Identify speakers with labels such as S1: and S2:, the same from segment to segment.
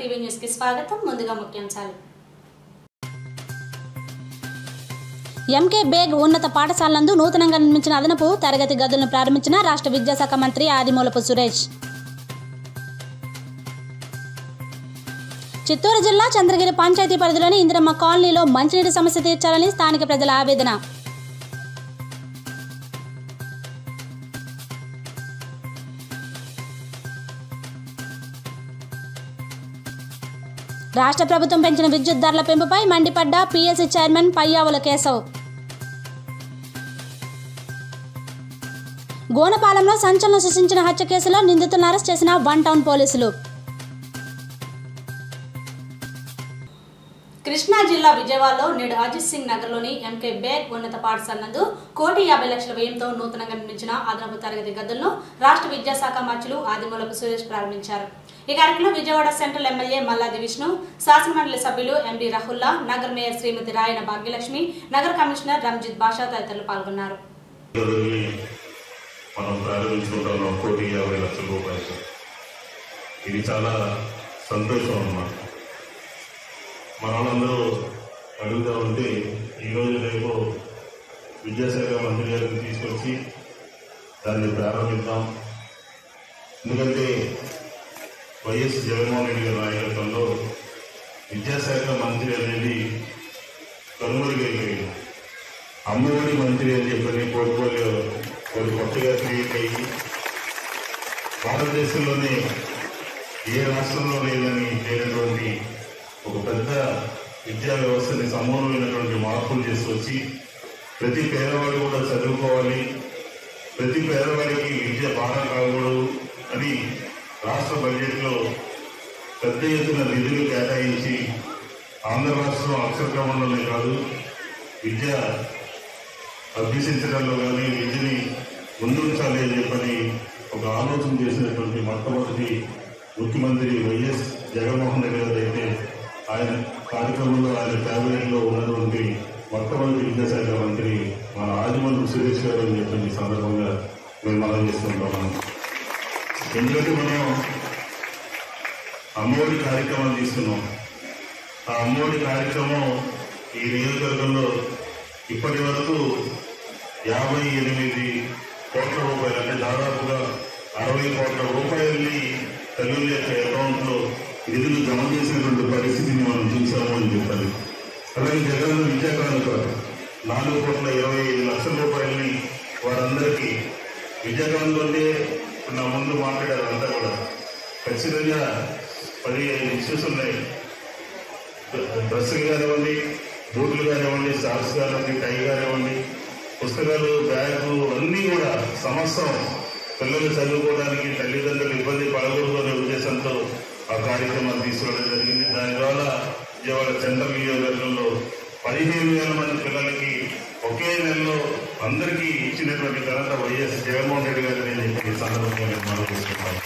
S1: TV news కి స్వాగతం ముందుగా ముఖ్యాంశాలు ఎంకే బేగ్ ఉన్నత పాఠశాలనందు నూతనంగా నిర్మించిన అదనపు తరగతి గదులను ప్రారంభించిన రాష్ట్ర విద్యాశాఖ మంత్రి ఆదిమూలపు సురేష్ చిత్తూరు జిల్లా చంద్రగిరి పంచాయతీ పరిధిలోని ఇందిరమ్మ కాలనీలో మంచినీటి సమస్య తీర్చాలని స్థానిక ప్రజల ఆవేదన రాష్ట్ర ప్రభుత్వం పెంచిన విద్యుత్ ధరల పెంపుపై మండిపడ్డ పీఎస్సీ చైర్మన్ పయ్యావుల కేశవ్ గోనపాలెంలో సంచలనం సృష్టించిన హత్య కేసులో నిందితులను అరెస్ట్ చేసిన వన్ టౌన్ పోలీసులు కృష్ణా జిల్లా విజయవాడలో నేడు అజిత్ సింగ్ నగర్లోని ఎంకే బేగ్ ఉన్నత పాఠశాల నందు కోటి యాభై లక్షల వ్యయంతో నూతనంగా నిర్మించిన అదనపు తరగతి గదులను రాష్ట్ర విద్యాశాఖ మంత్రులు ఆదిమూలపు సురేష్ ప్రారంభించారు ఈ కార్యక్రమంలో విజయవాడ సెంట్రల్ ఎమ్మెల్యే మల్లాది విష్ణు శాసనమండలి సభ్యులు ఎండి రహుల్లా నగర్ మేయర్ శ్రీమతి రాయన భాగ్యలక్ష్మి నగర కమిషనర్ రంజిత్ బాషా తదితరులు పాల్గొన్నారు
S2: గదుల్ని మనం ప్రారంభించుకుంటున్నాం కోటి యాభై లక్షల రూపాయలు ఇది చాలా సంతోషం అన్నమాట మన వాళ్ళందరూ అడుగుతూ ఉంటే ఈరోజు రేపు విద్యాశాఖ మంత్రి గారిని తీసుకొచ్చి దాన్ని ప్రారంభిద్దాం ఎందుకంటే వైఎస్ జగన్మోహన్ రెడ్డి గారి నాయకత్వంలో విద్యాశాఖ మంత్రి అనేది కనుమరుగైపోయింది అమ్మఒడి మంత్రి అని చెప్పని పోర్ట్ఫోలియో ఒక కొత్తగా క్రియేట్ అయ్యి భారతదేశంలోనే ఏ రాష్ట్రంలో లేదని లేనటువంటి ఒక పెద్ద విద్యా వ్యవస్థని సమూలమైనటువంటి మార్పులు తీసుకొచ్చి ప్రతి పేదవాడు కూడా చదువుకోవాలి ప్రతి పేదవాడికి విద్య భారం కాకూడదు అని రాష్ట్ర బడ్జెట్లో పెద్ద ఎత్తున నిధులు కేటాయించి ఆంధ్ర రాష్ట్రం అక్షరక్రమంలోనే కాదు విద్య అభ్యసించడంలో కానీ విద్యని ముందుంచాలి అని చెప్పని ఒక ఆలోచన చేసినటువంటి మొట్టమొదటి ముఖ్యమంత్రి వైఎస్ జగన్మోహన్ రెడ్డి గారు అయితే ఆయన కార్యక్రమంలో ఆయన క్యాబినెట్లో ఉన్నటువంటి మొట్టమొదటి విద్యాశాఖ మంత్రి మన ఆదిమూలపు సురేష్ గారు అని చెప్పి ఈ సందర్భంగా మేము మనం చేస్తుంటాం ఎందుకంటే మనం అమ్మఒడి కార్యక్రమం తీసుకున్నాం ఆ అమ్మఒడి కార్యక్రమం ఈ నియోజకవర్గంలో ఇప్పటి వరకు యాభై ఎనిమిది కోట్ల రూపాయలు అంటే దాదాపుగా అరవై కోట్ల రూపాయల్ని తల్లుల యొక్క అకౌంట్లో నిధులు జమ చేసినటువంటి పరిస్థితిని మనం చూసాము అని చెప్పాలి అలాగే జగన్ విద్యా కానుక నాలుగు కోట్ల ఇరవై ఐదు లక్షల రూపాయలని వారందరికీ విద్యా కానుక అంటే ఇప్పుడు నా ముందు మాట్లాడారు అంతా కూడా ఖచ్చితంగా పదిహేను ఇష్యూస్ ఉన్నాయి డ్రెస్సులు కానివ్వండి బూట్లు కానివ్వండి సాక్స్ కానివ్వండి టై కానివ్వండి పుస్తకాలు బ్యాగు అన్నీ కూడా సమస్తం పిల్లలు చదువుకోవడానికి తల్లిదండ్రులు ఇబ్బంది పడకూడదు అనే ఉద్దేశంతో ఆ కార్యక్రమాన్ని తీసుకురావడం జరిగింది దాని ద్వారా విజయవాడ సెంట్రల్ నియోజకవర్గంలో పదిహేను వేల మంది పిల్లలకి ఒకే నెలలో అందరికీ ఇచ్చినటువంటి ఘనత వైఎస్ జగన్మోహన్ రెడ్డి గారిని నేను ఈ సందర్భంగా నేను మనం చేసుకుంటాను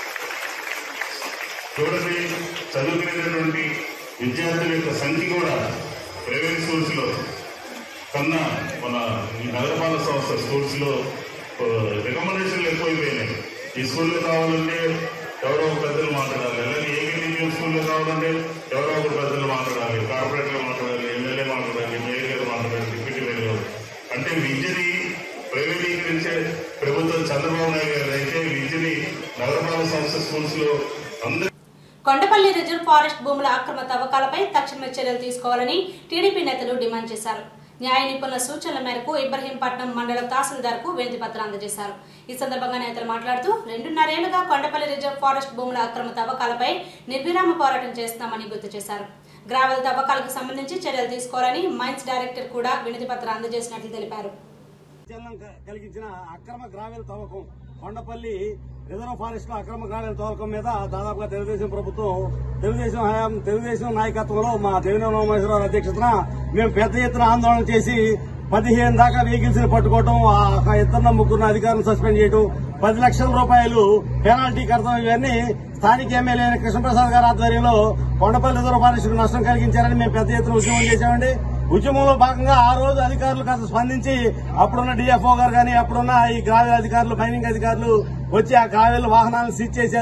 S2: చూడండి చదువుకునేటటువంటి విద్యార్థుల యొక్క సంఖ్య కూడా ప్రైవేట్ స్కూల్స్ లో కన్నా మన ఈ నగరపాలక సంస్థ స్కూల్స్ లో రికమెండేషన్లు ఎక్కువైపోయినాయి ఈ స్కూల్లో కావాలంటే ఎవరో ఒక పెద్దలు మాట్లాడాలి అలాగే ఏబీటీపీ స్కూల్లో కావాలంటే ఎవరో ఒక పెద్దలు మాట్లాడాలి కార్పొరేట్లు మాట్లాడాలి ఎమ్మెల్యే మాట్లాడాలి మేయర్ గారు మాట్లాడాలి డిప్యూటీ మేయర్ గారు అంటే విద్యని ప్రైవేటీకరించే ప్రభుత్వం చంద్రబాబు నాయుడు గారు అయితే విద్యని నగరపాలక సంస్థ స్కూల్స్ లో అందరూ
S1: కొండపల్లి రిజర్వ్ ఫారెస్ట్ భూముల అక్రమ తవ్వకాలపై తక్షణమే చర్యలు తీసుకోవాలని టీడీపీ నేతలు డిమాండ్ చేశారు న్యాయ నిపుణుల సూచనల మేరకు ఇబ్రహీంపట్నం మండల తహసీల్దార్కు వినతి పత్రం అందజేశారు ఈ సందర్భంగా నేతలు మాట్లాడుతూ రెండున్నరేళ్లుగా కొండపల్లి రిజర్వ్ ఫారెస్ట్ భూముల అక్రమ తవ్వకాలపై నిర్విరామ పోరాటం చేస్తామని గుర్తు చేశారు గ్రావెల్ తవ్వకాలకు సంబంధించి చర్యలు తీసుకోవాలని మైన్స్ డైరెక్టర్ కూడా వినతి పత్రం అందజేసినట్లు తెలిపారు
S3: సంచలనం క- కలిగించిన అక్రమ గ్రావెల్ తవ్వకం కొండపల్లి రిజర్వ్ ఫారెస్ట్ లో అక్రమ గ్రావెల్ తవ్వకం మీద దాదాపుగా తెలుగుదేశం ప్రభుత్వం తెలుగుదేశం హయాం తెలుగుదేశం నాయకత్వంలో మా దేవినేని ఉమామేశ్వరరావు అధ్యక్షతన మేము పెద్ద ఎత్తున ఆందోళన చేసి పదిహేను దాకా వెహికల్స్ ని పట్టుకోవటం ఆ ఇద్దరు ముగ్గురు అధికారులను సస్పెండ్ చేయడం పది లక్షల రూపాయలు పెనాల్టీ కడతాం ఇవన్నీ స్థానిక ఎమ్మెల్యే అయిన కృష్ణప్రసాద్ గారి ఆధ్వర్యంలో కొండపల్లి రిజర్వ్ ఫారెస్ట్ నష్టం కలిగించారని మేము పెద్ద ఎత్తున ఉద్యమం చేశామండి ఉద్యమంలో భాగంగా ఆ రోజు అధికారులు కాస్త స్పందించి అప్పుడున్న డిఎఫ్ఓ గారు కానీ అప్పుడున్న ఈ గ్రావెల్ అధికారులు మైనింగ్ అధికారులు వచ్చి ఆ గ్రావెల్ వాహనాలను సీజ్ చేశారు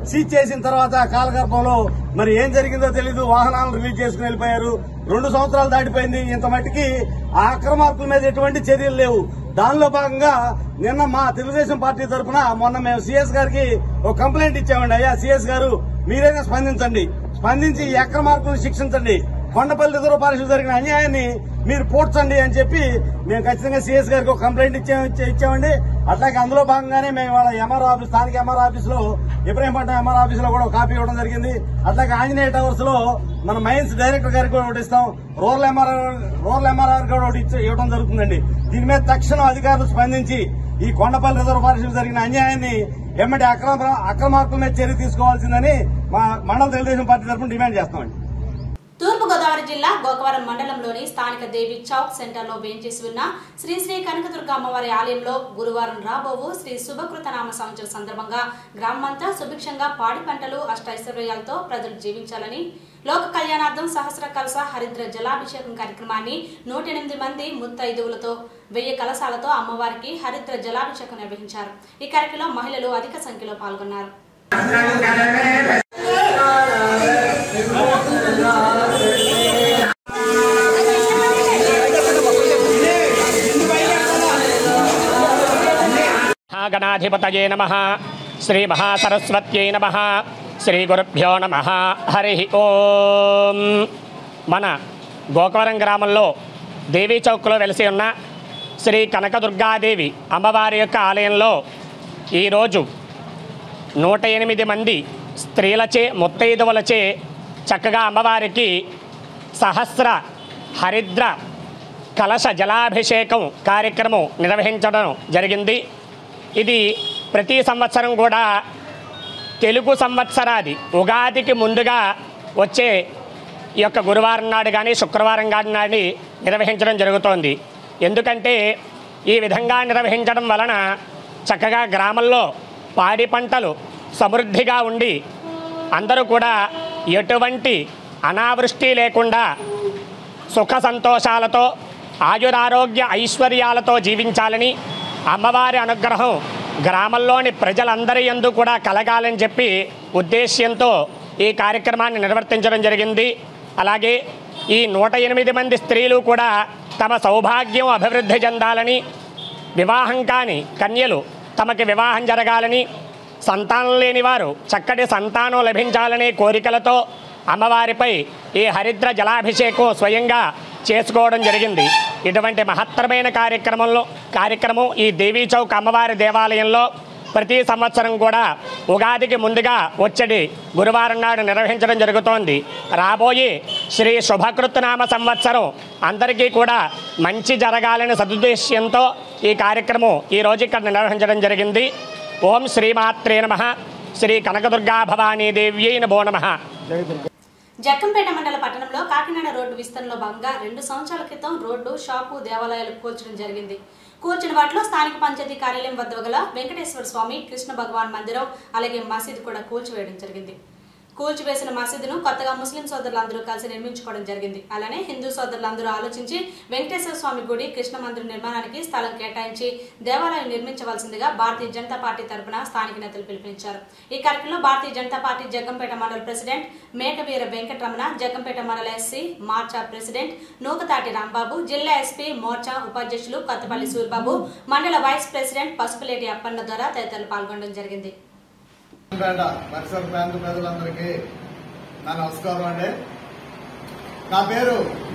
S3: సీజ్ చేసిన తర్వాత కాలగర్భంలో మరి ఏం జరిగిందో తెలీదు వాహనాలను రిలీజ్ చేసుకుని వెళ్ళిపోయారు రెండు సంవత్సరాలు దాటిపోయింది ఇంత మట్టికి ఆ అక్రమార్కుల మీద ఎటువంటి చర్యలు లేవు దానిలో భాగంగా నిన్న మా తెలుగుదేశం పార్టీ తరఫున మొన్న మేము సీఎస్ గారికి ఒక కంప్లైంట్ ఇచ్చామండి అయ్యా సీఎస్ గారు మీరైనా స్పందించండి స్పందించి ఈ అక్రమార్కులను శిక్షించండి కొండపల్లి రిజర్వ్ ఫారెస్ట్ జరిగిన అన్యాయాన్ని మీరు పోడ్చండి అని చెప్పి మేము ఖచ్చితంగా సీఎస్ గారికి ఒక కంప్లైంట్ ఇచ్చా ఇచ్చా- ఇచ్చామండి అట్లాగే అందులో భాగంగానే మేము వాళ్ళ ఎంఆర్ ఆఫీస్ స్థానిక ఎంఆర్ ఆఫీస్ లో ఇబ్రహీంపట్నం ఎంఆర్ ఆఫీస్ లో కూడా ఒక కాపీ ఇవ్వడం జరిగింది అట్లాగే ఆంజనేయ టవర్స్ లో మన మైన్స్ డైరెక్టర్ గారికి కూడా ఒకటి ఇస్తాం రూరల్ ఎంఆర్ రూరల్ ఎంఆర్ఆర్ కూడా ఒకటి ఇచ్చి- ఇవ్వడం జరుగుతుందండి దీని మీద తక్షణం అధికారులు స్పందించి ఈ కొండపల్లి రిజర్వ్ ఫారెస్ట్ జరిగిన అన్యాయాన్ని ఎమ్మటి అక్రమ అక్రమార్కుల మీద చర్య తీసుకోవాల్సిందని మా మండల తెలుగుదేశం పార్టీ తరఫున డిమాండ్ చేస్తామండి
S1: తూర్పుగోదావరి జిల్లా గోకవరం మండలంలోని స్థానిక దేవి చౌక్ సెంటర్లో వేంచేసి ఉన్న శ్రీ శ్రీ కనకదుర్గ అమ్మవారి ఆలయంలో గురువారం రాబోవు శ్రీ శుభకృత నామ సంవత్సరం సందర్భంగా గ్రామమంతా సుభిక్షంగా పాడి పంటలు అష్టైశ్వర్యాలతో ప్రజలు జీవించాలని లోక కళ్యాణార్థం సహస్ర కలస హరిద్ర జలాభిషేకం కార్యక్రమాన్ని నూట ఎనిమిది మంది ముత్తైదువులతో వెయ్యి కలశాలతో అమ్మవారికి హరిద్ర జలాభిషేకం నిర్వహించారు ఈ కార్యక్రమంలో మహిళలు అధిక సంఖ్యలో పాల్గొన్నారు
S4: మహాగణాధిపతయే నమ శ్రీ మహాసరస్వత్యై నమ శ్రీ గురుభ్యో నమ హరి ఓం మన గోకవరం గ్రామంలో దేవీ చౌక్లో వెలిసి ఉన్న శ్రీ కనకదుర్గాదేవి అమ్మవారి యొక్క ఆలయంలో ఈరోజు నూట ఎనిమిది మంది స్త్రీలచే ముత్తైదువులచే చక్కగా అమ్మవారికి సహస్ర హరిద్ర కలశ జలాభిషేకం కార్యక్రమం నిర్వహించడం జరిగింది ఇది ప్రతి సంవత్సరం కూడా తెలుగు సంవత్సరాది ఉగాదికి ముందుగా వచ్చే ఈ యొక్క గురువారం నాడు కానీ శుక్రవారం నాడు నాడు నిర్వహించడం జరుగుతోంది ఎందుకంటే ఈ విధంగా నిర్వహించడం వలన చక్కగా గ్రామంలో పాడి పంటలు సమృద్ధిగా ఉండి అందరూ కూడా ఎటువంటి అనావృష్టి లేకుండా సుఖ సంతోషాలతో ఆయురారోగ్య ఐశ్వర్యాలతో జీవించాలని అమ్మవారి అనుగ్రహం గ్రామంలోని ప్రజలందరి యందు కూడా కలగాలని చెప్పి ఉద్దేశ్యంతో ఈ కార్యక్రమాన్ని నిర్వర్తించడం జరిగింది అలాగే ఈ నూట ఎనిమిది మంది స్త్రీలు కూడా తమ సౌభాగ్యం అభివృద్ధి చెందాలని వివాహం కాని కన్యలు తమకి వివాహం జరగాలని సంతానం లేని వారు చక్కటి సంతానం లభించాలనే కోరికలతో అమ్మవారిపై ఈ హరిద్ర జలాభిషేకం స్వయంగా చేసుకోవడం జరిగింది ఇటువంటి మహత్తరమైన కార్యక్రమంలో కార్యక్రమం ఈ దేవీ చౌక్ అమ్మవారి దేవాలయంలో ప్రతి సంవత్సరం కూడా ఉగాదికి ముందుగా వచ్చడి గురువారం నాడు నిర్వహించడం జరుగుతోంది రాబోయే శ్రీ శుభకృత్నామ సంవత్సరం అందరికీ కూడా మంచి జరగాలని సదుద్దేశ్యంతో ఈ కార్యక్రమం ఈ రోజు ఇక్కడ నిర్వహించడం జరిగింది ఓం శ్రీమాత్రే నమ శ్రీ కనకదుర్గా భవానీ దేవ్యై నమో నమ
S1: జక్కంపేట మండల పట్టణంలో కాకినాడ రోడ్డు విస్తరణలో భాగంగా రెండు సంవత్సరాల క్రితం రోడ్డు షాపు దేవాలయాలు కూల్చడం జరిగింది కూల్చిన వాటిలో స్థానిక పంచాయతీ కార్యాలయం వద్ద గల వెంకటేశ్వర స్వామి కృష్ణ భగవాన్ మందిరం అలాగే మసీదు కూడా కూల్చివేయడం జరిగింది కూల్చివేసిన మసీదును కొత్తగా ముస్లిం సోదరులందరూ కలిసి నిర్మించుకోవడం జరిగింది అలానే హిందూ సోదరులందరూ ఆలోచించి వెంకటేశ్వర స్వామి గుడి కృష్ణ మందిరం నిర్మాణానికి స్థలం కేటాయించి దేవాలయం నిర్మించవలసిందిగా భారతీయ జనతా పార్టీ తరపున స్థానిక నేతలు పిలుపునిచ్చారు ఈ కార్యక్రమంలో భారతీయ జనతా పార్టీ జగ్గంపేట మండల ప్రెసిడెంట్ మేకవీర వెంకటరమణ జగ్గంపేట మండల ఎస్సీ మార్చా ప్రెసిడెంట్ నూకతాటి రాంబాబు జిల్లా ఎస్పీ మోర్చా ఉపాధ్యక్షులు కొత్తపల్లి సూర్బాబు మండల వైస్ ప్రెసిడెంట్ పసుపులేటి అప్పన్న ద్వారా తదితరులు పాల్గొనడం జరిగింది
S5: పేట పరిసర ప్రాంత ప్రజలందరికీ నా నమస్కారం అండి నా పేరు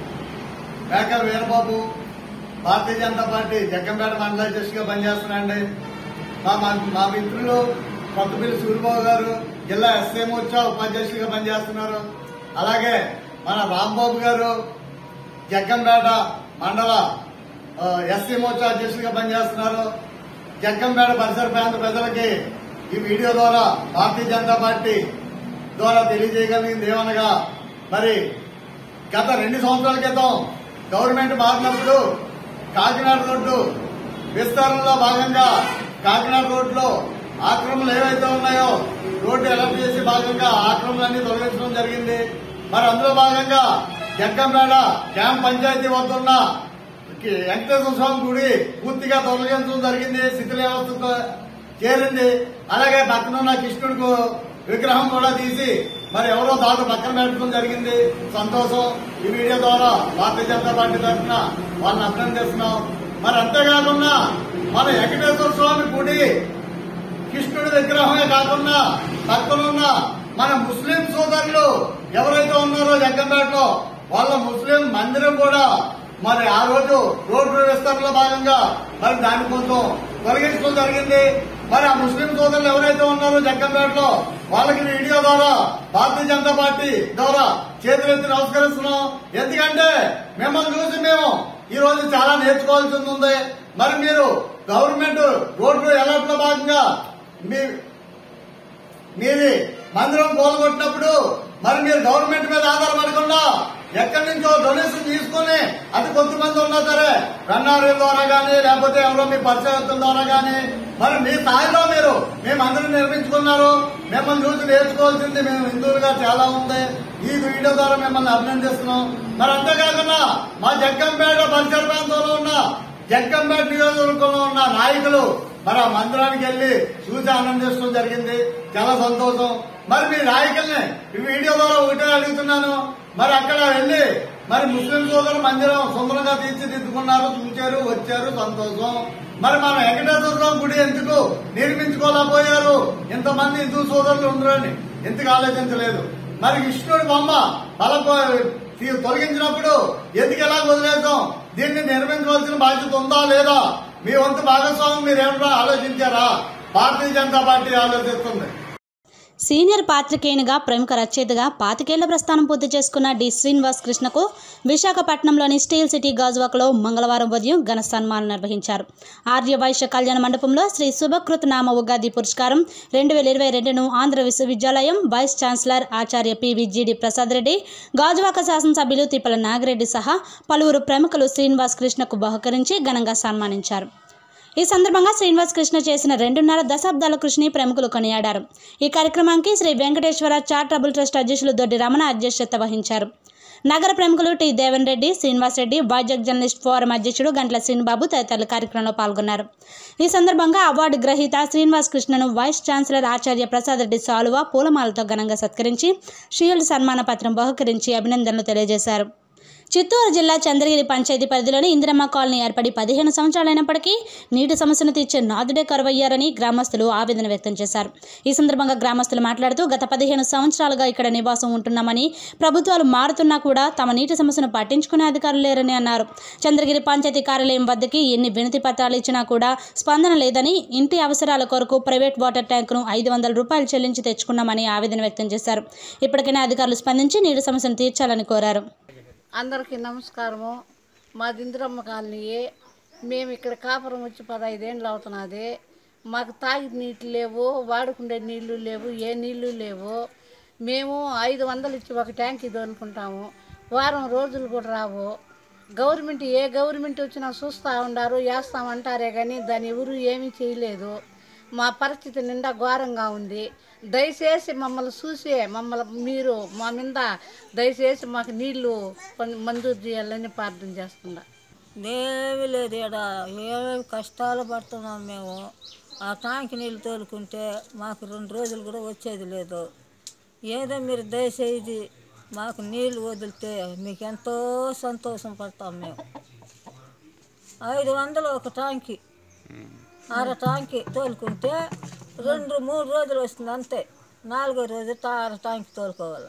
S5: మేక వీరబాబు భారతీయ జనతా పార్టీ జగ్గంపేట మండల అధ్యక్షుడిగా పనిచేస్తున్నానండి మా మా- మా మిత్రులు కొత్తపల్లి సూర్యబాబు గారు జిల్లా ఎస్ఏ మోర్చా ఉపాధ్యక్షుడిగా పనిచేస్తున్నారు అలాగే మన రాంబాబు గారు జగ్గంపేట మండల ఆ, ఎస్సీ మోర్చా అధ్యక్షుడిగా పనిచేస్తున్నారు జగ్గంపేట పరిసర ప్రాంత ప్రజలకి ఈ వీడియో ద్వారా భారతీయ జనతా పార్టీ ద్వారా తెలియజేయగలిగింది ఏమనగా మరి గత రెండు సంవత్సరాల క్రితం గవర్నమెంట్ మారినప్పుడు కాకినాడ రోడ్డు విస్తరణలో భాగంగా కాకినాడ రోడ్లో ఆక్రమణలు ఏవైతే ఉన్నాయో రోడ్డు ఎలర్ట్ చేసి భాగంగా ఆక్రమణలన్నీ తొలగించడం జరిగింది మరి అందులో భాగంగా జగ్గంపేట క్యాంప్ పంచాయతీ వద్ద ఉన్న వెంకటేశ్వర స్వామి గుడి పూర్తిగా తొలగించడం జరిగింది స్థితిలో వ్యవస్థతో చేరింది అలాగే పక్కన ఉన్న కృష్ణుడికి విగ్రహం కూడా తీసి మరి ఎవరో దాంట్లో పక్కన పెట్టడం జరిగింది సంతోషం ఈ వీడియో ద్వారా భారతీయ జనతా పార్టీ తరఫున వాళ్ళని అభినందిస్తున్నాం మరి అంతేకాకుండా మన వెంకటేశ్వర స్వామి గుడి కృష్ణుడి విగ్రహమే కాకుండా పక్కనున్న మన ముస్లిం సోదరులు ఎవరైతే ఉన్నారో జగ్గంపేటలో వాళ్ళ ముస్లిం మందిరం కూడా మరి ఆ రోజు రోడ్డు విస్తరణలో భాగంగా మరి దాని కోసం తొలగించడం జరిగింది మరి ఆ ముస్లిం సోదరులు ఎవరైతే ఉన్నారో జగ్గంపేటలో వాళ్ళకి వీడియో ద్వారా భారతీయ జనతా పార్టీ ద్వారా చేతులెత్తి నమస్కరిస్తున్నాం ఎందుకంటే మిమ్మల్ని చూసి మేము ఈ రోజు చాలా నేర్చుకోవాల్సింది ఉంది మరి మీరు గవర్నమెంట్ రోడ్డు ఎలర్ట్లో భాగంగా మీ మీది మందిరం కోలుకొట్టినప్పుడు మరి మీరు గవర్నమెంట్ మీద ఆధారపడకుండా ఎక్కడి నుంచో డొనేషన్ తీసుకుని అది కొంతమంది ఉన్నా సరే రన్నారీ ద్వారా గానీ లేకపోతే ఎవరో మీ పరిచయత్వం ద్వారా గానీ మరి మీ స్థాయిలో మీరు మీ మందిరం నిర్మించుకున్నారు మిమ్మల్ని చూసి నేర్చుకోవాల్సింది మేము హిందువులుగా చాలా ఉంది ఈ వీడియో ద్వారా మిమ్మల్ని అభినందిస్తున్నాం మరి అంతేకాకుండా మా జగ్గంపేట పరిసర ప్రాంతంలో ఉన్న జగ్గంపేట నియోజకవర్గంలో ఉన్న నాయకులు మరి ఆ మందిరానికి వెళ్లి చూసి ఆనందించడం జరిగింది చాలా సంతోషం మరి మీ నాయకుల్ని ఈ వీడియో ద్వారా ఒకటే అడుగుతున్నాను మరి అక్కడ వెళ్లి మరి ముస్లిం సోదరుల మందిరం సుందరంగా తీర్చిదిద్దుకున్నారు చూచారు వచ్చారు సంతోషం మరి మన వెంకటేశ్వర స్వామి గుడి ఎందుకు నిర్మించుకోలేకపోయారు ఇంతమంది హిందూ సోదరులు ఉండరని ఎందుకు ఆలోచించలేదు మరి కృష్ణుడి బొమ్మ బల తొలగించినప్పుడు ఎందుకు ఎలా వదిలేద్దాం దీన్ని నిర్మించవలసిన బాధ్యత ఉందా లేదా మీ వంతు భాగస్వామి మీరు ఏమన్నా ఆలోచించారా భారతీయ జనతా పార్టీ ఆలోచిస్తుంది
S1: సీనియర్ పాత్రికేయునిగా ప్రముఖ రచయితగా పాతికేళ్ల ప్రస్థానం పూర్తి చేసుకున్న డి శ్రీనివాస్ కృష్ణకు విశాఖపట్నంలోని స్టీల్ సిటీ గాజువాకలో మంగళవారం ఉదయం ఘన సన్మానం నిర్వహించారు ఆర్య వైశ్య కళ్యాణ మండపంలో శ్రీ శుభకృత్ నామ ఉగాది పురస్కారం రెండు వేల ఇరవై రెండును ఆంధ్ర విశ్వవిద్యాలయం వైస్ ఛాన్సలర్ ఆచార్య పివిజిడి ప్రసాద్ రెడ్డి గాజువాక శాసనసభ్యులు తిప్పల నాగిరెడ్డి సహా పలువురు ప్రముఖులు శ్రీనివాస్ కృష్ణకు బహుకరించి ఘనంగా సన్మానించారు ఈ సందర్భంగా శ్రీనివాస్ కృష్ణ చేసిన రెండున్నర దశాబ్దాల కృషిని ప్రముఖులు కొనియాడారు ఈ కార్యక్రమానికి శ్రీ వెంకటేశ్వర చారిటబుల్ ట్రస్ట్ అధ్యక్షులు దొడ్డి రమణ అధ్యక్షత వహించారు నగర ప్రముఖులు T Devan Reddy Srinivas Reddy Vizag journalist forum అధ్యక్షుడు గంట్ల శ్రీనిబాబు తదితరులు కార్యక్రమంలో పాల్గొన్నారు ఈ సందర్భంగా అవార్డు గ్రహీత శ్రీనివాస్ కృష్ణను వైస్ ఛాన్సలర్ ఆచార్య ప్రసాద్ రెడ్డి సాలువా పూలమాలతో ఘనంగా సత్కరించి షీల్డ్ సన్మాన పత్రం బహుకరించి అభినందనలు తెలియజేశారు చిత్తూరు జిల్లా చంద్రగిరి పంచాయతీ పరిధిలోని ఇందిరమ్మ కాలనీ ఏర్పడి పదిహేను సంవత్సరాలైనప్పటికీ నీటి సమస్యను తీర్చే నాదుడే కరువయ్యారని గ్రామస్తులు ఆవేదన వ్యక్తం చేశారు ఈ సందర్భంగా గ్రామస్తులు మాట్లాడుతూ గత పదిహేను సంవత్సరాలుగా ఇక్కడ నివాసం ఉంటున్నామని ప్రభుత్వాలు మారుతున్నా కూడా తమ నీటి సమస్యను పట్టించుకునే అధికారులు లేరని అన్నారు చంద్రగిరి పంచాయతీ కార్యాలయం వద్దకి ఎన్ని వినతి పత్రాలు ఇచ్చినా కూడా స్పందన లేదని ఇంటి అవసరాల కొరకు ప్రైవేట్ వాటర్ ట్యాంకును ఐదు వందల రూపాయలు చెల్లించి తెచ్చుకున్నామని ఆవేదన వ్యక్తం చేశారు ఇప్పటికైనా అధికారులు స్పందించి నీటి సమస్యను తీర్చాలని కోరారు
S6: అందరికీ నమస్కారము మాది ఇందిరమ్మ కాలనీయే మేము ఇక్కడ కాపురం వచ్చి పదహైదేళ్ళు అవుతున్నది మాకు తాగి నీళ్ళు లేవు వాడుకుండే నీళ్లు లేవు ఏ నీళ్లు లేవు మేము ఐదు వందలు ఇచ్చి ఒక ట్యాంక్ ఇది అనుకుంటాము వారం రోజులు కూడా రావు గవర్నమెంట్ ఏ గవర్నమెంట్ వచ్చినా చూస్తూ ఉండారు వేస్తామంటారే కానీ దాన్ని ఎవరు ఏమీ చేయలేదు మా పరిస్థితి నిండా ఘోరంగా ఉంది దయచేసి మమ్మల్ని చూసి మమ్మల్ని మీరు మా మీద దయచేసి మాకు నీళ్లు కొన్- మంజూరు చేయాలని ప్రార్థన చేస్తున్నా
S7: ఏమీ లేదు ఈడ ఏమేమి కష్టాలు పడుతున్నాం మేము ఆ ట్యాంక్ నీళ్ళు తోలుకుంటే మాకు రెండు రోజులు కూడా వచ్చేది లేదు ఏదో మీరు దయచేసి మాకు నీళ్ళు వదిలితే మీకు ఎంతో సంతోషం పడతాం మేము ఐదు వందలు ఒక ట్యాంకి అర ట్యాంకి తోలుకుంటే రెండు మూడు రోజులు వస్తుంది అంతే నాలుగో రోజు తా- అర ట్యాంక్ తోలుకోవాలి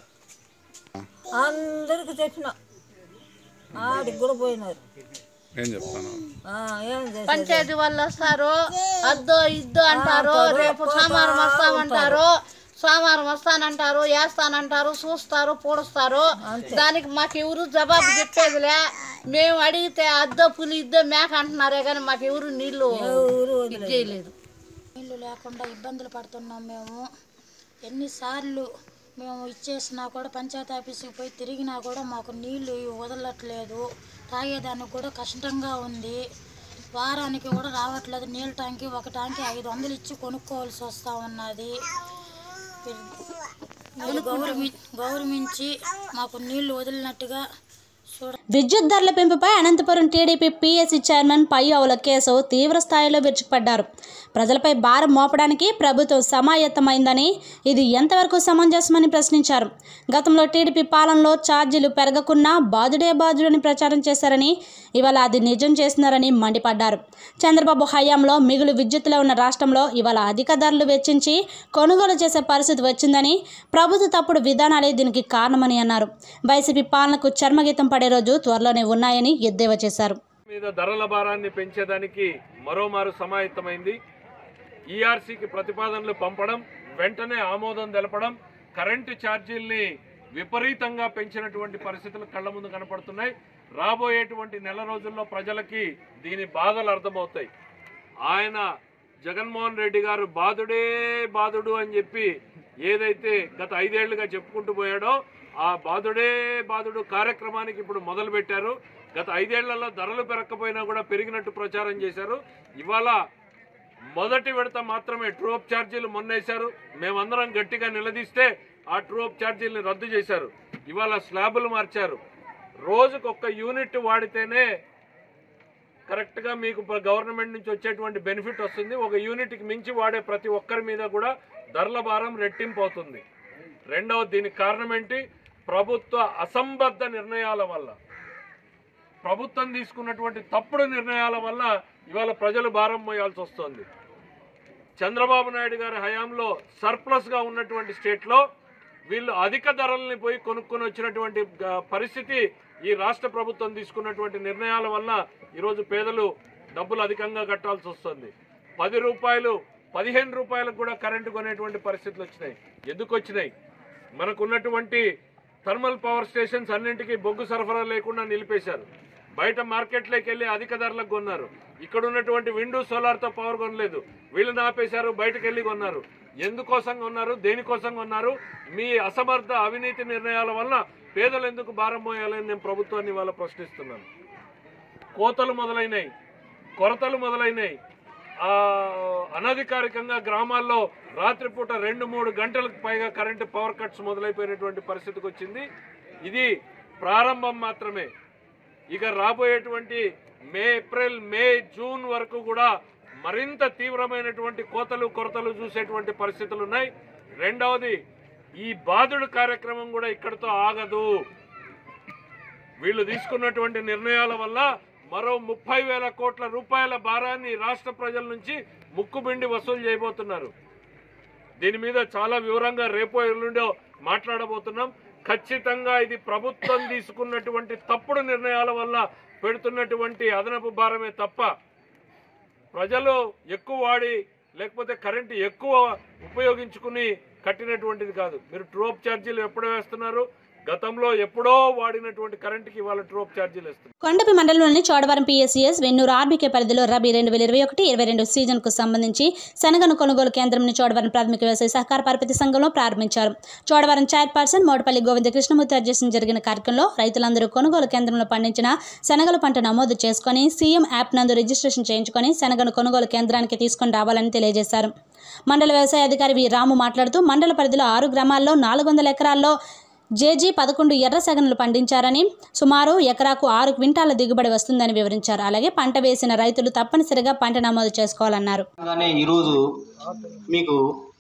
S7: అందరికి చెప్పిన ఆడికి కూడా పోయినారు
S8: ఏం చెప్తాను
S7: ఆ, ఏం చేసేది
S6: పంచాయతీ వాళ్ళు వస్తారు అద్దో ఇద్దో అంటారు రేపు సోమవారం వస్తామంటారు సోమవారం వస్తానంటారు వేస్తానంటారు చూస్తారు పూడుస్తారు దానికి మాకు ఎవరు జవాబు చెప్పేదిలే మేము అడిగితే అద్దో పులి ఇద్దో మేక అంటున్నారే కానీ మాకు ఎవరు నీళ్లు ఇది చేయలేదు
S9: నీళ్లు లేకుండా ఇబ్బందులు పడుతున్నాం మేము ఎన్నిసార్లు మేము ఇచ్చేసినా కూడా పంచాయతీ ఆఫీస్కి పోయి తిరిగినా కూడా మాకు నీళ్లు వదలట్లేదు తాగేదానికి కూడా కష్టంగా ఉంది వారానికి కూడా రావట్లేదు నీళ్ళ ట్యాంకి ఒక ట్యాంకి ఐదు వందలు ఇచ్చి కొనుక్కోవాల్సి వస్తూ ఉన్నది మీరు గౌరవి గౌరవించి మాకు నీళ్లు వదిలినట్టుగా
S1: విద్యుత్ ధరల పెంపుపై Anantapur TDP PSC chairman Payyavula Keshav తీవ్ర స్థాయిలో విరుచుకుపడ్డారు ప్రజలపై భారం మోపడానికి ప్రభుత్వం సమాయత్తమైందని ఇది ఎంతవరకు సమంజసమని ప్రశ్నించారు గతంలో టీడీపీ పాలనలో ఛార్జీలు పెరగకున్నా బాదుడే బాదుడని ప్రచారం చేశారని ఇవాళ అది నిజం చేస్తున్నారని మండిపడ్డారు చంద్రబాబు హయాంలో మిగులు విద్యుత్తులో ఉన్న రాష్ట్రంలో ఇవాళ అధిక ధరలు వెచ్చించి కొనుగోలు చేసే పరిస్థితి వచ్చిందని ప్రభుత్వ తప్పుడు విధానాలే దీనికి కారణమని అన్నారు వైసీపీ పాలనకు చర్మగీతం పడే రోజు త్వరలోనే ఉన్నాయని ఎద్దేవా చేశారు
S8: మీద ధరల భారాన్ని పెంచేదానికి మరోమారు సమాయత్తమైంది ఈఆర్సీకి ప్రతిపాదనలు పంపడం వెంటనే ఆమోదం తెలపడం కరెంటు ఛార్జీల్ని విపరీతంగా పెంచినటువంటి పరిస్థితులు కళ్ళ ముందు కనపడుతున్నాయి రాబోయేటువంటి నెల రోజుల్లో ప్రజలకి దీని బాధలు అర్థమవుతాయి ఆయన జగన్మోహన్ రెడ్డి గారు బాధుడే బాధుడు అని చెప్పి ఏదైతే గత ఐదేళ్లుగా చెప్పుకుంటూ పోయాడో ఆ బాధుడే బాధుడు కార్యక్రమానికి ఇప్పుడు మొదలు పెట్టారు గత ఐదేళ్లలో ధరలు పెరగకపోయినా కూడా పెరిగినట్టు ప్రచారం చేశారు ఇవాళ మొదటి విడత మాత్రమే ట్రూప్ ఛార్జీలు మొన్నేశారు మేమందరం గట్టిగా నిలదీస్తే ఆ ట్రూప్ ఛార్జీల్ని రద్దు చేశారు ఇవాళ స్లాబులు మార్చారు రోజుకు ఒక్క యూనిట్ వాడితేనే కరెక్ట్గా మీకు ప- గవర్నమెంట్ నుంచి వచ్చేటువంటి బెనిఫిట్ వస్తుంది ఒక యూనిట్కి మించి వాడే ప్రతి ఒక్కరి మీద కూడా ధరల భారం రెట్టింపు అవుతుంది రెండవ దీనికి కారణం ఏంటి ప్రభుత్వ అసంబద్ధ నిర్ణయాల వల్ల ప్రభుత్వం తీసుకున్నటువంటి తప్పుడు నిర్ణయాల వల్ల ఇవాళ ప్రజలు భారం మోయాల్సి వస్తుంది చంద్రబాబు నాయుడు గారి హయాంలో సర్ప్లస్ గా ఉన్నటువంటి స్టేట్ లో వీళ్ళు అధిక ధరల్ని పోయి కొనుక్కొని వచ్చినటువంటి ఆ, పరిస్థితి ఈ రాష్ట్ర ప్రభుత్వం తీసుకున్నటువంటి నిర్ణయాల వల్ల ఈరోజు పేదలు డబ్బులు అధికంగా కట్టాల్సి వస్తుంది పది రూపాయలు పదిహేను రూపాయలకు కూడా కరెంటు కొనేటువంటి పరిస్థితులు వచ్చినాయి ఎందుకు వచ్చినాయి మనకున్నటువంటి థర్మల్ పవర్ స్టేషన్స్ అన్నింటికీ బొగ్గు సరఫరా లేకుండా నిలిపేశారు బయట మార్కెట్లోకి వెళ్ళి అధిక ధరలకు కొన్నారు ఇక్కడ ఉన్నటువంటి విండో సోలార్తో పవర్ కొనలేదు వీళ్ళని ఆపేశారు బయటకు వెళ్ళి కొన్నారు ఎందుకోసం కొన్నారు దేనికోసం కొన్నారు మీ అసమర్థ అవినీతి నిర్ణయాల వల్ల పేదలు ఎందుకు భారం మోయాలని నేను ప్రభుత్వాన్ని ఇవాళ ప్రశ్నిస్తున్నాను కోతలు మొదలైనాయి కొరతలు మొదలైనాయి ఆ, అనధికారికంగా గ్రామాల్లో రాత్రిపూట రెండు మూడు గంటలకు పైగా కరెంటు పవర్ కట్స్ మొదలైపోయినటువంటి పరిస్థితికి వచ్చింది ఇది ప్రారంభం మాత్రమే ఇక రాబోయేటువంటి మే ఏప్రిల్ మే జూన్ వరకు కూడా మరింత తీవ్రమైనటువంటి కోతలు కొరతలు చూసేటువంటి పరిస్థితులు ఉన్నాయి రెండవది ఈ బాధుడు కార్యక్రమం కూడా ఇక్కడితో ఆగదు వీళ్ళు తీసుకున్నటువంటి నిర్ణయాల వల్ల మరో ముప్పై వేల కోట్ల రూపాయల భారాన్ని రాష్ట్ర ప్రజల నుంచి ముక్కుబిండి వసూలు చేయబోతున్నారు దీని మీద చాలా వివరంగా రేపో ఎల్లుండో మాట్లాడబోతున్నాం ఖచ్చితంగా ఇది ప్రభుత్వం తీసుకున్నటువంటి తప్పుడు నిర్ణయాల వల్ల పెడుతున్నటువంటి అదనపు భారమే తప్ప ప్రజలు ఎక్కువ వాడి లేకపోతే కరెంటు ఎక్కువ ఉపయోగించుకుని కట్టినటువంటిది కాదు మీరు ట్రోప్ ఛార్జీలు ఎప్పుడు వేస్తున్నారు గతంలో ఎప్పుడో వాడినటువంటి కరెంటుకి ఇవాళ ట్రోప్ ఛార్జీలు వేస్తున్నారు
S1: కొండపి మండలంలోని చోడవరం పిఎస్సిఎస్ వెన్నూరు ఆర్బీకే పరిధిలో రబీ రెండు వేల ఇరవై ఒకటి ఇరవై రెండు సీజన్కు సంబంధించి శనగను కొనుగోలు కేంద్రంను చోడవరం ప్రాథమిక వ్యవసాయ సహకార పరపతి సంఘంలో ప్రారంభించారు చోడవరం చైర్పర్సన్ మోడపల్లి గోవింద కృష్ణమూర్తి అధ్యక్షం జరిగిన కార్యక్రమంలో రైతులందరూ కొనుగోలు కేంద్రంలో పండించిన శనగల పంట నమోదు చేసుకొని సీఎం యాప్ నందు రిజిస్ట్రేషన్ చేయించుకొని శనగను కొనుగోలు కేంద్రానికి తీసుకొని రావాలని తెలియజేశారు మండల వ్యవసాయ అధికారి వి రాము మాట్లాడుతూ మండల పరిధిలో ఆరు గ్రామాల్లో నాలుగు వందల ఎకరాల్లో జేజీ పదకొండు ఎర్ర సగనులు పండించారని సుమారు ఎకరాకు ఆరు క్వింటాల దిగుబడి వస్తుందని వివరించారు అలాగే పంట వేసిన రైతులు తప్పనిసరిగా పంట నమోదు చేసుకోవాలన్నారు
S10: కానీ ఈరోజు మీకు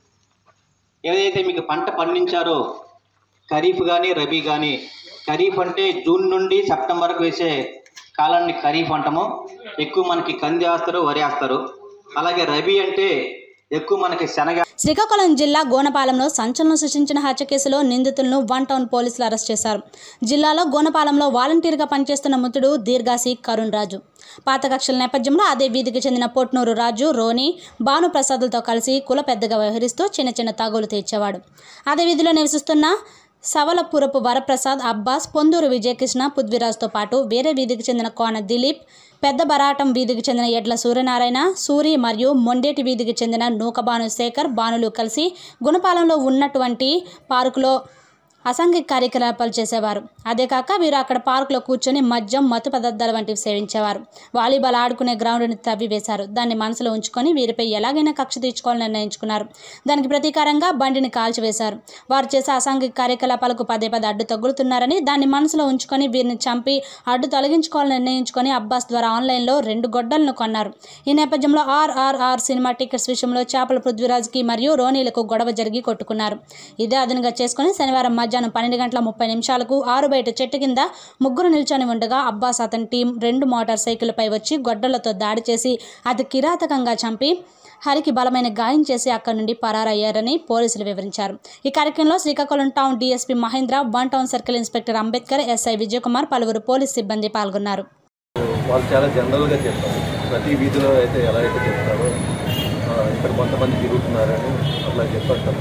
S10: ఏదైతే మీకు పంట పండించారో ఖరీఫ్ కానీ రబీ కానీ ఖరీఫ్ అంటే జూన్ నుండి సెప్టెంబర్కి వేసే కాలాన్ని ఖరీఫ్ అంటాము ఎక్కువ మనకి కంది వేస్తారు వరి వేస్తారు అలాగే రబీ అంటే ఎక్కువ మనకి శనగ
S1: శ్రీకాకుళం జిల్లా గోనపాలెంలో సంచలనం సృష్టించిన హత్య కేసులో నిందితులను వన్ టౌన్ పోలీసులు అరెస్ట్ చేశారు జిల్లాలో గోనపాలెంలో వాలంటీర్గా పనిచేస్తున్న మృతుడు దీర్ఘాసి కరుణ్ రాజు పాత కక్షల నేపథ్యంలో అదే వీధికి చెందిన పొట్నూరు రాజు రోని భానుప్రసాదులతో కలిసి కుల పెద్దగా వ్యవహరిస్తూ చిన్న చిన్న తాగులు తీర్చేవాడు అదే వీధిలో నివసిస్తున్న సవలపురపు వరప్రసాద్ అబ్బాస్ పొందూరు విజయకృష్ణ పృథ్వీరాజ్తో పాటు వేరే వీధికి చెందిన కోన దిలీప్ పెద్ద బరాటం వీధికి చెందిన ఎడ్ల సూర్యనారాయణ సూరి మరియు మొండేటి వీధికి చెందిన నూకబాను శేఖర్ బానులు కలిసి గుణపాలెంలో ఉన్నటువంటి పార్కులో అసాంఘిక కార్యకలాపాలు చేసేవారు అదే కాక వీరు అక్కడ పార్కులో కూర్చొని మద్యం మత్తు పదార్థాలు వంటివి సేవించేవారు వాలీబాల్ ఆడుకునే గ్రౌండ్ని తవ్వివేశారు దాన్ని మనసులో ఉంచుకొని వీరిపై ఎలాగైనా కక్ష తీర్చుకోవాలని నిర్ణయించుకున్నారు దానికి ప్రతీకారంగా బండిని కాల్చివేశారు వారు చేసే అసాంఘిక కార్యకలాపాలకు పదే పదే అడ్డు తగులుతున్నారని దాన్ని మనసులో ఉంచుకొని వీరిని చంపి అడ్డు తొలగించుకోవాలని నిర్ణయించుకొని అబ్బాస్ ద్వారా ఆన్లైన్లో రెండు గొడ్డలను కొన్నారు ఈ నేపథ్యంలో ఆర్ఆర్ఆర్ సినిమా టికెట్స్ విషయంలో చేపల పృథ్వీరాజ్కి మరియు రోనీలకు గొడవ జరిగి కొట్టుకున్నారు ఇదే అదనుగా చేసుకుని శనివారం మధ్యాహ్నం పన్నెండు గంటల ముప్పై నిమిషాలకు ఆరు బయట చెట్టు కింద ముగ్గురు నిల్చొని ఉండగా అబ్బాస్ అతని టీం రెండు మోటార్ సైకిళ్లపై వచ్చి గొడ్డలతో దాడి చేసి అతి కిరాతకంగా చంపి హరికి బలమైన గాయం చేసి అక్కడి నుండి పరారయ్యారని పోలీసులు వివరించారు ఈ కార్యక్రమంలో Srikakulam town DSP Mahendra one town circle inspector Ambedkar SI Vijayakumar పలువురు పోలీస్ సిబ్బంది పాల్గొన్నారు
S11: వాళ్ళు చాలా జనరల్గా చెప్తారు ప్రతి వీధిలో అయితే ఎలా అయితే చెప్తారో ఆ, ఇక్కడ కొంతమంది తిరుగుతున్నారని అట్లా చెప్పారు తప్ప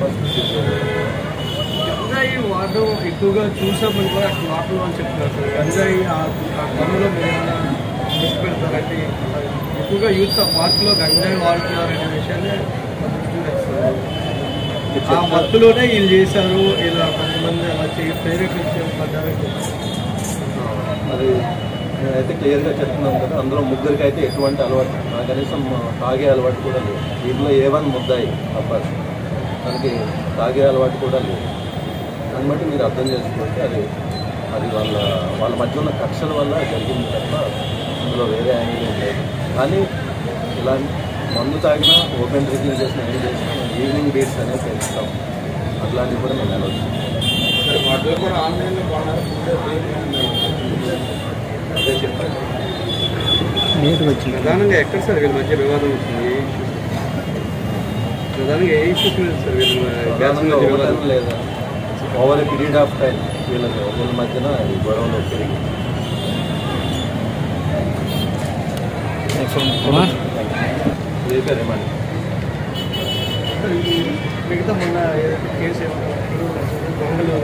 S12: గంజాయి వాడడం ఎక్కువగా చూసామని కూడా అక్కడ లోపల వాళ్ళు చెప్తున్నారు సార్ గంజాయి ఆ ఆ పనులో మీరు ఏమైనా దృష్టి పెడతారంటే ఎక్కువగా యూత్ ఆ పార్క్లో గంజాయి వాడుతున్నారనే విషయాన్ని దృష్టి పెడతారు. ఆ మత్తులోనే వీళ్ళు చేశారు ఇలా కొంతమంది అలా చేయి ప్రేరేపించబడ్డారని చెప్తారు
S11: అది నేనైతే క్లియర్గా చెప్తున్నాను కదా అందులో ముగ్గురికి అయితే ఎటువంటి అలవాటు నా కనీసం తాగే అలవాటు కూడా లేదు దీంట్లో ఏవన్ ముద్దాయి అబ్బాయి మనకి తాగే అలవాటు కూడా లేదు దాన్ని బట్టి మీరు అర్థం చేసుకోవచ్చు అది అది వాళ్ళ వాళ్ళ మధ్య ఉన్న కక్షల వల్ల జరిగింది తప్ప అందులో వేరే యాంగిల్ ఏం లేదు కానీ ఇలా మందు తాగినా ఓపెన్ డ్రింకింగ్ చేసినా ఏం చేసినా ఈవినింగ్ బీట్స్ అనేవి పెంచుతాం అట్లాంటివి కూడా నేను వెళ్ళవచ్చు
S12: వాటిలో కూడా ఆన్లైన్లో కొన్నారు
S11: అదే చెప్పాను
S12: ప్రధానంగా ఎక్కడ సార్ వీళ్ళ మధ్య వివాదం వచ్చింది ప్రధానంగా ఏ ఇష్యూస్ మీద సార్ వీళ్ళ బ్యాచ్
S11: ప్రధానంగా
S12: మధ్య
S11: ఓవర్
S12: వివాదం
S11: లేదా over a period of time వీళ్ళకి వీళ్ళ మధ్యన ఈ గొడవలు పెరిగి రేపే రిమాండ్
S12: మిగతా మొన్న ఏదైతే కేసు ఏమో దొంగలు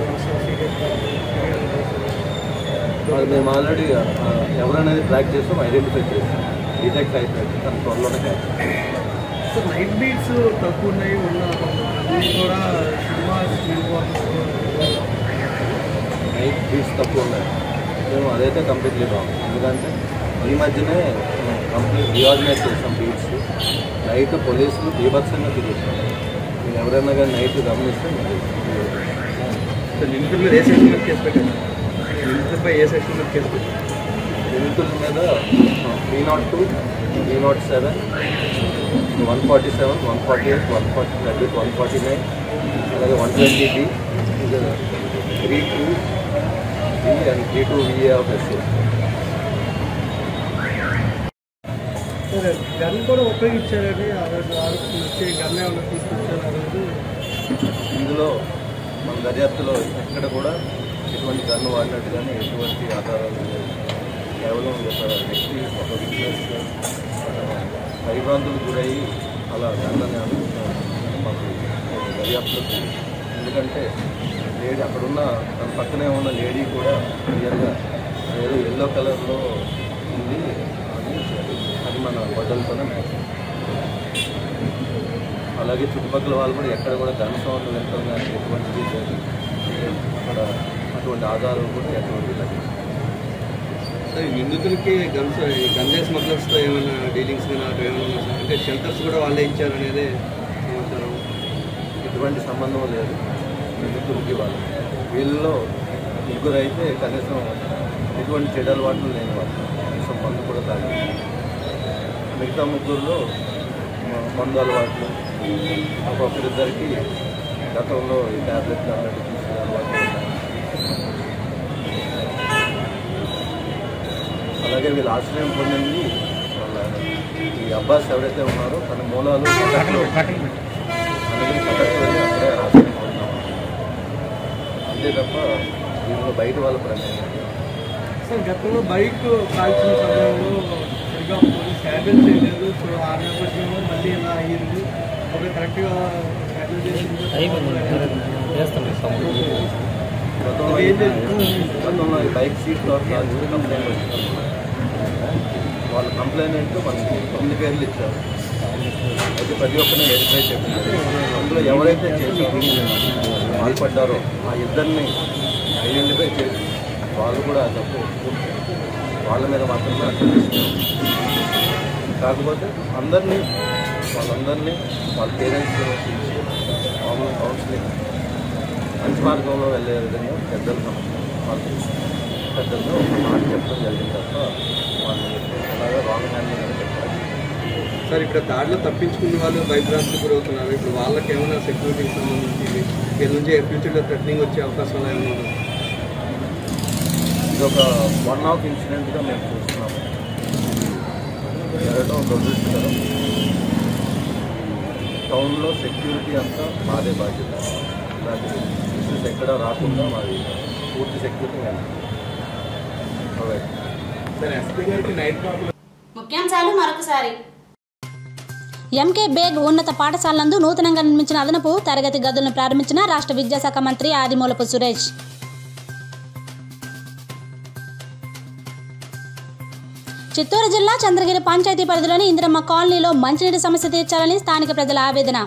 S11: అది మేము ఆల్రెడీ ఎవరనేది ట్రాక్ చేస్తాం ఐడెంటిఫై చేస్తాం డిటెక్ట్ అయిపోయింది తన త్వరలోనే catch
S12: సో నైట్ బీట్స్ తక్కువ ఉన్నాయి ఉన్న అన్ని కూడా సినిమా
S11: నైట్ బీట్స్ తక్కువ ఉన్నాయి మేము అదైతే కంప్లీట్లీ బాగుంది ఎందుకంటే ఈ మధ్యనే కంప్లీట్ రీఆర్గనైజ్ చేస్తాం బీట్స్ నైట్ పోలీసులు బీభత్సంగా తిరుగుతాం మీరు ఎవరైనా కానీ నైట్ గమనిస్తే మీరు
S12: నిందితుల మీద ఏ సెక్షన్ మీద కేసు పెట్టారు నిందితులపై ఏ సెక్షన్ మీద కేసు పెట్టారు
S11: నిందితుల మీద three naught two three naught seven one forty seven one forty eight one forty nine one forty nine అలాగే one twenty B three two B and three two VA of SA
S12: సరే gun కూడా ఉపయోగించారని ఆ రోజు ఆరోపణ వచ్చి gun ఏమన్నా తీసుకొచ్చారు ఆ రోజు
S11: ఇందులో మన దర్యాప్తులో ఎక్కడ కూడా ఎటువంటి గన్ను వాడినట్టు కానీ ఎటువంటి ఆధారాలు లేవు కేవలం ఒక వ్యక్తి ఒక బిజినెస్ భయభ్రాంతులకు గురయ్యి అలా గన్ అని అనుకుంటున్నాను మాకు దర్యాప్తులో తెలియదు. ఎందుకంటే లేడీ అక్కడున్న తన పక్కనే ఉన్న లేడీ కూడా క్లియర్గా ఏదో ఎల్లో కలర్లో ఉంది అని అది మన బట్టలతోనే మ్యాచ్ అలాగే చుట్టుపక్కల వాళ్ళు కూడా ఎక్కడ కూడా గన్ సౌండ్ వింటాం కానీ ఎటువంటిది లేదు అక్కడ అటువంటి ఆధారాలు కూడా ఎటువంటి లేదు
S12: సో ఈ నిందితులకి గన్స్ గంజా స్మగ్లర్స్తో ఏమైనా డీలింగ్స్ కానీ అటు ఏమైనా ఉన్నాయా సార్? అంటే షెల్టర్స్ కూడా వాళ్ళే ఇచ్చారు అనేది సమాచారం
S11: ఎటువంటి సంబంధం లేదు నిందితులకి వాళ్ళు వీళ్ళలో ముగ్గురు అయితే కనీసం ఎటువంటి చెడు అలవాట్లు లేని వాళ్ళు కనీసం మందు కూడా తాగి మిగతా ముగ్గురులో మ- మందు అలవాట్లు ఒక్కొక్కరిద్దరికి గతంలో ఈ ట్యాబ్లెట్లు అన్నట్టు తీసుకునే అలవాట్లు ఉన్నాయి. అలాగే వీళ్ళు ఆశ్రయం పొందింది వాళ్ళ ఈ అబ్బాస్ ఎవరైతే ఉన్నారో తన మూలాలు కటక్లో అందుకని కటక్లో వెళ్ళి అక్కడే ఆశ్రయం పొందాం అంతే తప్ప దీనిలో బయట వాళ్ళ ప్రమేయం లేదు.
S12: సార్ గతంలో బైక్ కాల్చిన సమయంలో సరిగా పోలీస్ హ్యాండిల్ చేయలేదు సో ఆ నేపథ్యంలో మళ్ళీ ఇలా అయ్యింది ఒక కరెక్ట్గా హ్యాండిల్
S11: గతంలో
S12: ఏం
S11: ఈ- గతంలో ఈ బైక్ సీట్ కవర్ కాల్చి కంప్లైంట్ వచ్చినప్పుడు వాళ్ళ కంప్లైంట్ మనకి తొమ్మిది పేర్లు ఇచ్చారు అయితే ప్రతి ఒక్కరిని వెరిఫై చెప్పింది అందులో ఎవరైతే చేసి పాల్పడ్డారో ఆ ఇద్దరిని ఐడెంటిఫై చేసి వాళ్ళు కూడా ఆ తప్పు ఒప్పుకుంటే వాళ్ళ మీద మాత్రమే అర్థం చేస్తున్నాం కాకపోతే అందరినీ వాళ్ళందరినీ వాళ్ళ పేరెంట్స్ పిలిచి మామూలు కౌన్సిలింగ్ మంచి మార్గంలో వెళ్ళే విధంగా పెద్దలు వాళ్ళు పెద్దలతో ఒక మాట చెప్పడం జరిగింది తప్ప వాళ్ళు అలాగే రాంగ్ హ్యాండ్లింగ్ అని చెప్పారు
S12: సార్ ఇక్కడ దాడిలో తప్పించుకున్న వాళ్ళు భయభ్రాంతికి గురవుతున్నారు ఇప్పుడు వాళ్ళకి ఏమైనా సెక్యూరిటీకి సంబంధించి వీళ్ళ నుంచి ఫ్యూచర్లో థ్రెటనింగ్ వచ్చే అవకాశాలు ఏమైనా ఉన్నాయా?
S11: ఇది ఒక వన్ ఆఫ్ ఇన్సిడెంట్గా మేము చూస్తున్నాము జరగడం దురదృష్టకరం టౌన్లో సెక్యూరిటీ అంతా మాదే బాధ్యత ఇలాంటి ఇష్యూస్ ఎక్కడ రాకుండా మాది పూర్తి సెక్యూరిటీ మేము ప్రొవైడ్
S12: సార్ ఎస్పీ గారికి నైట్ ప్రాబ్లం
S1: ముఖ్యాంశాలు మరొకసారి
S13: ఎంకే బేగ్ ఉన్నత పాఠశాలందు నూతనంగా నిర్మించిన అదనపు తరగతి గదులను ప్రారంభించిన రాష్ట్ర విద్యాశాఖ మంత్రి ఆదిమూలపు సురేష్ చిత్తూరు జిల్లా చంద్రగిరి పంచాయతీ పరిధిలోని ఇందిరమ్మ కాలనీలో మంచినీటి సమస్య తీర్చాలని స్థానిక ప్రజల ఆవేదన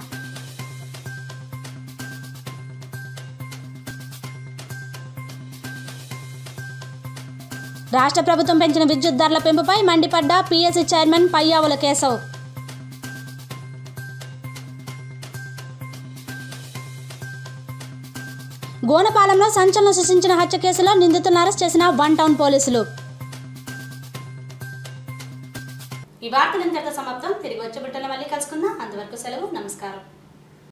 S13: రాష్ట్ర ప్రభుత్వం పెంచిన విద్యుత్ ధరల పెంపుపై మండిపడ్డ పీఎస్సీ చైర్మన్ పయ్యావుల కేశవ్ గోనపాలెంలో సంచలనం సృష్టించిన హత్య కేసులో నిందితులను అరెస్ట్ చేసిన వన్ టౌన్ పోలీసులు
S1: ఈ వార్తలు ఇంతటితో సమాప్తం తిరిగి వచ్చే బిడ్డలు మళ్ళీ కలుసుకుందాం అంతవరకు సెలవు నమస్కారం